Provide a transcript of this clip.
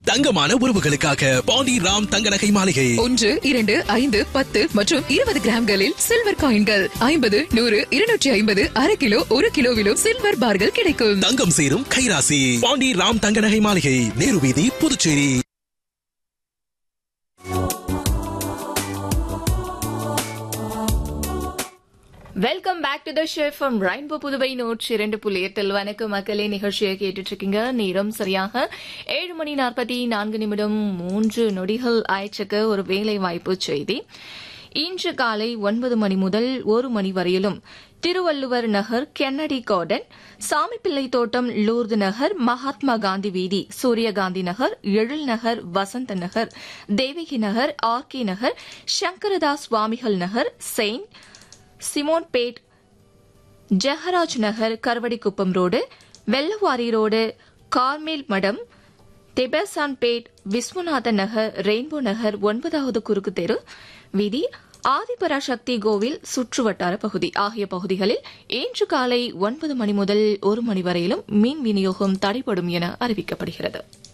தங்கமான உறவுகளுக்காக பாண்டி ராம் தங்க நகை மாளிகை ஒன்று இரண்டு ஐந்து பத்து மற்றும் இருபது கிராம்களில் சில்வர் காயின்கள் ஐம்பது நூறு இருநூற்றி ஐம்பது அரை கிலோ ஒரு கிலோவிலும் சில்வர் பார்கள் கிடைக்கும் தங்கம் சேரும் கைராசி பாண்டி ராம் தங்க நகை மாளிகை நேரு வீதி Puducherry welcome back to the show from rainbow Puduvai நூற்றி இரண்டு புள்ளி எட்டில் வணக்கம் மக்களே நிகழ்ச்சியை கேட்டுட்டு இருக்கீங்க நேரம் சரியாக ஏழு மணி நாற்பத்தி நான்கு நிமிடம் மூன்று நொடிகள் ஆயிற்றுக்கு ஒரு வேலை வாய்ப்பு செய்தி இன்று காலை ஒன்பது மணி முதல் ஒரு மணி வரையிலும் திருவள்ளுவர் நகர் கென்னடி கார்டன் சாமிப்பிள்ளை தோட்டம் லூர்து நகர் மகாத்மா காந்தி வீதி சூரியகாந்தி நகர் Ezhil Nagar Vasantha Nagar Devaki Nagar RK Nagar Sankaradas Swamigal Nagar Saint Simonpet Jegaraj Nagar Karuvadikuppam road Vellavari road Carmel மடம் தெபசான்பேட் விஸ்வநாதன் நகர் ரெயின்போ நகர் ஒன்பதாவது குறுக்கு தெரு வீதி ஆதிபராசக்தி கோவில் சுற்றுவட்டார பகுதி ஆகிய பகுதிகளில் இன்று காலை ஒன்பது மணி முதல் ஒரு மணி வரையிலும் மின் விநியோகம் தடைபடும் என அறிவிக்கப்படுகிறது